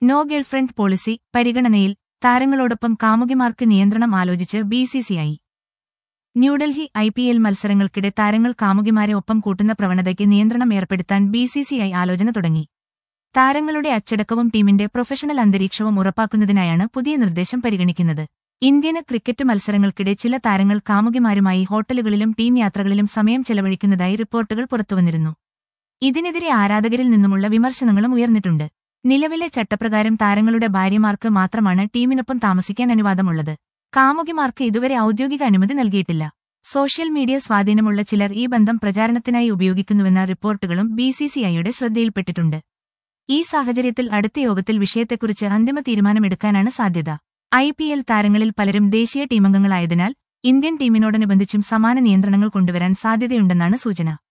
no girlfriend policy പരിഗണനയിൽ താരങ്ങളോടൊപ്പം കാമുകിമാർക്ക് നിയന്ത്രണം ആലോചിച്ച് BCCI New Delhi I P L മത്സരങ്ങൾക്കിടെ താരങ്ങൾ കാമുകിമാരെ ഒപ്പം കൂട്ടുന്ന പ്രവണതയ്ക്ക് നിയന്ത്രണം ഏർപ്പെടുത്താൻ ബിസിസിഐ ആലോചന തുടങ്ങി താരങ്ങളുടെ അച്ചടക്കവും ടീമിന്റെ പ്രൊഫഷണൽ അന്തരീക്ഷവും ഉറപ്പാക്കുന്നതിനായാണ് പുതിയ നിർദ്ദേശം പരിഗണിക്കുന്നത് ഇന്ത്യന് ക്രിക്കറ്റ് മത്സരങ്ങൾക്കിടെ ചില താരങ്ങൾ കാമുകിമാരുമായി ഹോട്ടലുകളിലും ടീം യാത്രകളിലും സമയം ചെലവഴിക്കുന്നതായി റിപ്പോർട്ടുകൾ പുറത്തുവന്നിരുന്നു ഇതിനെതിരെ ആരാധകരിൽ നിന്നുമുള്ള വിമർശനങ്ങളും ഉയർന്നിട്ടുണ്ട് നിലവിലെ ചട്ടപ്രകാരം താരങ്ങളുടെ ഭാര്യമാർക്ക് മാത്രമാണ് ടീമിനൊപ്പം താമസിക്കാൻ അനുവാദമുള്ളത് കാമുകിമാർക്ക് ഇതുവരെ ഔദ്യോഗിക അനുമതി നൽകിയിട്ടില്ല സോഷ്യൽ മീഡിയ സ്വാധീനമുള്ള ചിലർ ഈ ബന്ധം പ്രചാരണത്തിനായി ഉപയോഗിക്കുന്നുവെന്ന റിപ്പോർട്ടുകളും ബിസിസിഐയുടെ ശ്രദ്ധയിൽപ്പെട്ടിട്ടുണ്ട് ഈ സാഹചര്യത്തിൽ അടുത്ത യോഗത്തിൽ വിഷയത്തെക്കുറിച്ച് അന്തിമ തീരുമാനമെടുക്കാനാണ് സാധ്യത ഐ പി എൽ താരങ്ങളിൽ പലരും ദേശീയ ടീമംഗങ്ങളായതിനാൽ ഇന്ത്യൻ ടീമിനോടനുബന്ധിച്ചും സമാന നിയന്ത്രണങ്ങൾ കൊണ്ടുവരാൻ സാധ്യതയുണ്ടെന്നാണ് സൂചന